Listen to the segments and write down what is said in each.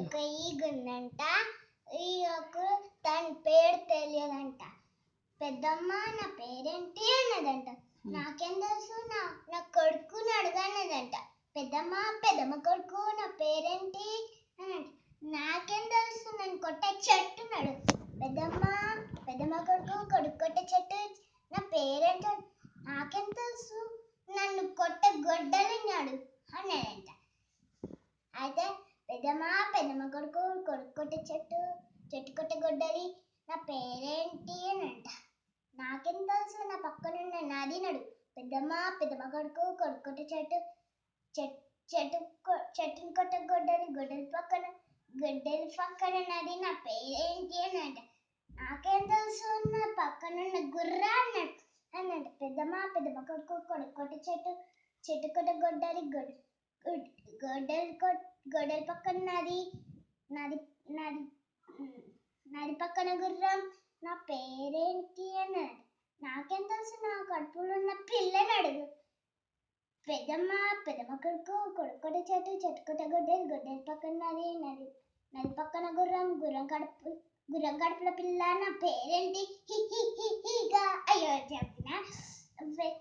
ఒక ఈగ ఉందంట ఈగకు దాని పేరు తెలియదంట పెద్దమ్మ నా పేరేంటి అన్నదంట నాకేం తెలుసు నా నా కొడుకుని అడగన్నదంట పెద్దమ్మ పెద్దమ్మ కొడుకు నా పేరేంటి అని అంట. నాకేం తెలుసు నేను కొట్టే చెట్టు నడు పెద్దమ్మ పెద్దమ్మ కొడుకు కొడుకు కొట్టే చెట్టు నా పేరేంటో నాకేం తెలుసు నన్ను కొట్టే గొడ్డలిన్నాడు అన్నాడంట అయితే పెద్దమ్మ పెద్దమ్మ కొడుకు కొడుకు కొట్టే చెట్టు చెట్టు కొట్టే గొడ్డలి నా పేరేంటి అని అంట నాకేం తెలుసు నా పక్కన ఉన్న నాది నడు పెద్దమ్మ పెద్దమ్మ కొడుకు కొడుకు కొట్టే చెట్టు చెట్ చెట్టు కొ- చెట్టుని కొట్టే గొడ్డలి గొడ్డలి పక్కన గొడ్డలి పక్కన నది నా పేరేంటి అని అంట నాకేం తెలుసు నా పక్కన ఉన్న గుర్ర అన్నాడు అన్నాడు పెద్దమ్మ పెద్దమ్మ కొడుకు కొడుకు కొట్టే చెట్టు చెట్టు కొట్టే గొడ్డలి గొడ్ గొడ్- గొడ్డలి కొట్ గొడ్డలి పక్కన నది నది నది ఉమ్, నది పక్కన గుర్రం నా పేరేంటి అన్నాడు నాకేం తెలుసు నా కడుపులో ఉన్న పిల్లని అడుగు పెద్దమ్మ పెద్దమ్మ కొడుకు కొడుకొట్ట చెట్టు చెట్టు కొట్ట గొడ్డలి గొడ్డలి పక్కన నది నది నది పక్కన గుర్రం గుర్రం కడుపు గుర్రం కడుపుల పిల్ల నా పేరేంటి హి హి హి హిగా అయ్యో చెప్పిన వె-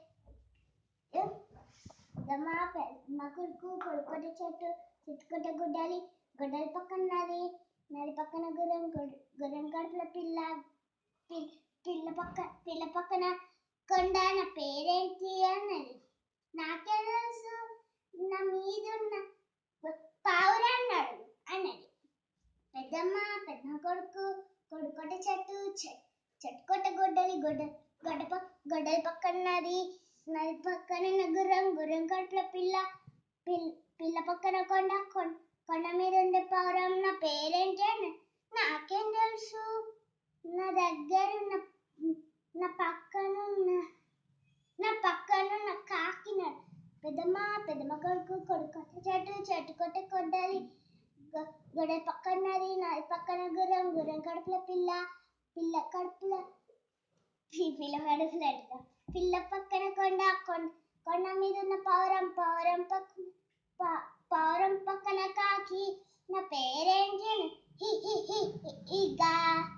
పెద్దమ్మ పెద్దమ్మ కొడుకు కొడుకొట్ట చెట్టు చెట్టు కొట్ట గొడ్డలి గొడ్డలి పక్కన నది నది పక్కన గుర్రం గుర్ర- గుర్రం కడుపుల పిల్ల పి- పిల్ల పక్క పిల్ల పక్కన కొండ నా పేరేంటి అన్నది నాకేం తెలుసు నా మీద ఉన్న పావురా అన్నాడు అన్నది పెద్దమ్మ పెద్దమ్మ కొడుకు కొడుకొట్ట చెట్టు చె- చెట్టు కొట్ట గొడ్డలి గొడ్డ గొడ్డ పక్క గొడ్డలి పక్కన నది నది పక్కన ఉన్న గుర్రం గుర్రం కడుపుల పిల్ల పిల్- పిల్ల పక్కన కొండ కొం- కొండ మీద ఉండే పావురం నా పేరేంటి అని నాకేం తెలుసు నా దగ్గర ఉన్న నా పక్కన ఉన్న నా పక్కన ఉన్న కాకినాడు పెద్దమ్మ పెద్దమ్మ కొడుకు కొడుకు చెట్టు చెట్టు కొట్ట కొట్టాలి గొడవ పక్కనది నాది పక్కన గుర్రం గుర్రం కడుపుల పిల్ల పిల్ల కడుపుల పి- పిల్ల కడుపుల అంట. పిల్ల పక్కన కొండ కొండ కొండ మీద ఉన్న పావురం పావురం పక్కన పా- పావురం పక్కన కాకి నా పేరేంటి అని హి హి హి హి- ఇగా